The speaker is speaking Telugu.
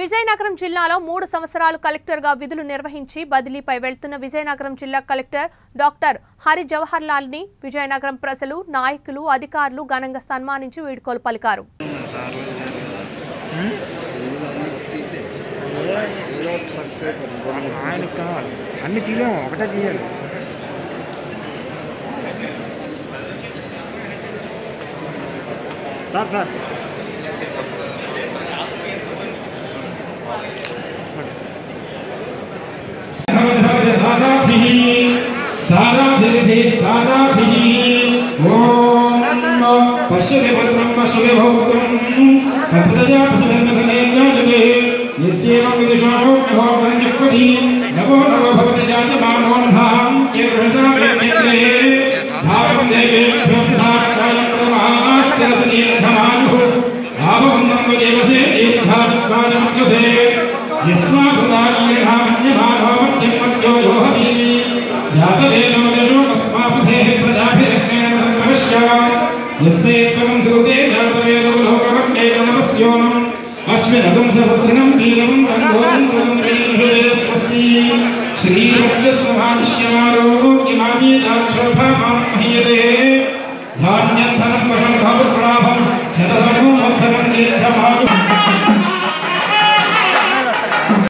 విజయనగరం జిల్లాలో మూడు సంవత్సరాలు కలెక్టర్గా విధులు నిర్వహించి బదిలీపై వెళ్తున్న విజయనగరం జిల్లా కలెక్టర్ డాక్టర్ హరి జవహర్ లాల్ ని విజయనగరం ప్రజలు నాయకులు అధికారులు ఘనంగా సన్మానించి వీడ్కోలు పలికారు ఆయనకు కావాలి అన్ని తీయము ఒకటే తీయాలి సార్ సార్ సారాధినిధి సారాధిని ఓం పశ్యతి భద్రం పశ్యతి భౌత్రం సర్వదయా పశుధర్మధనేంద్రాజతే యస్యేవం విదుషోణోగ్నిహోగ్రం జక్వతి నమో నమో భవతి జాయమానోన్ధాం యద్రసామే భావం దేవేభ్యో ధారాయ ప్రమాశ్చరసదీర్ఘమాయుః ఆభవందం వదేవసే దీర్ఘాచత్వాయ ముఖ్యసే యస్మాదుదానీర్ఘామన్యమానో మధ్యం మధ్యో యోహతి జాతవేదమనిషో కస్మాసుధేః ప్రజాభిరజ్ఞేనమశ్య యస్మే త్వం సుదే జాతవేదములోకమగ్నేకమస్యోనం అశ్వినగం సహద్రినం